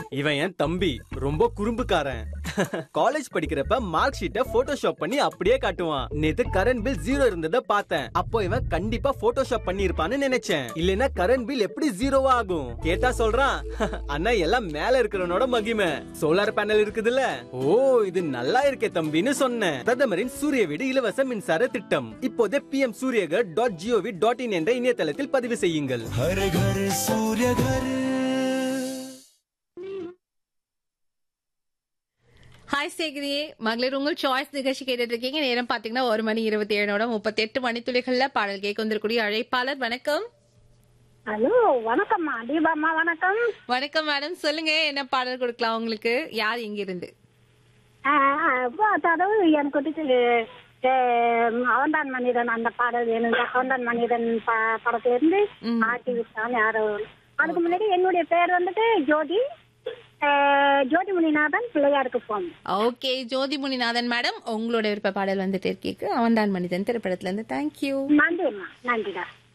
இவன் என் தம்பி ரொம்ப குறும்புக்காரன் காலேஜ் படிக்கிறப்ப மார்க் ஷீட்டை போட்டோஷாப் பண்ணி அப்படியே காட்டுவான் நேத்து கரண்ட் பில் ஜீரோ இருந்ததை பார்த்தேன் அப்போ இவன் கண்டிப்பா போட்டோஷாப் பண்ணி இருப்பான்னு நினைச்சேன் இல்லனா கரண்ட் பில் எப்படி ஜீரோவா ஆகும் கேட்டா சொல்றான் அண்ணா எல்லாம் மேல இருக்கிறவனோட மகிமை சோலார் பேனல் இருக்குதுல்ல ஓ இது நல்லா இருக்கே தம்பின்னு சொன்னேன் பிரதமரின் சூரிய வீடு இலவச மின்சார திட்டம் இப்போதே PM Suryaghar dot GOV dot in என்ற இணையதளத்தில் பதிவு செய்யுங்கள் हर घर सूर्य घर ஹாய் சேகரியே மகளிர் உங்கள் சாய்ஸ் நிகழ்ச்சி கேட்டுட்டு இருக்கீங்க நேரம் பாத்தீங்கன்னா ஒரு மணி இருபத்தி ஏழோட முப்பத்தி எட்டு மணித்துளிகள்ல பாடல் கேட்க வந்திருக்கூடிய அழைப்பாளர் வணக்கம் ஹலோ வணக்கம்மா தீபாம்மா வணக்கம் வணக்கம் மேடம் சொல்லுங்க என்ன பாடல் கொடுக்கலாம் உங்களுக்கு யார் எங்க இருந்து ஆ, ஆ, இப்போ அதாவது எனக்கு வந்துட்டு அஹ், அவன்தான் மனிதன் அந்த பாடல் வேணும் அவன்தான் மனிதன் ப- படத்துல இருந்து ம். ஆட்டி விட்டான் யாரோ அதுக்கு முன்னாடி என்னுடைய பேர் வந்துட்டு ஜோதி அஹ், ஜோதி முனிநாதன் பிள்ளையாருக்கு போம் ஓகே ஜோதி முனிநாதன் மேடம் உங்களோட விருப்ப பாடல் வந்துட்டு இருக்கீங்க அவன்தான் மனிதன் திரைப்படத்துல இருந்து தேங்க்யூ நன்றிம்மா நன்றிடா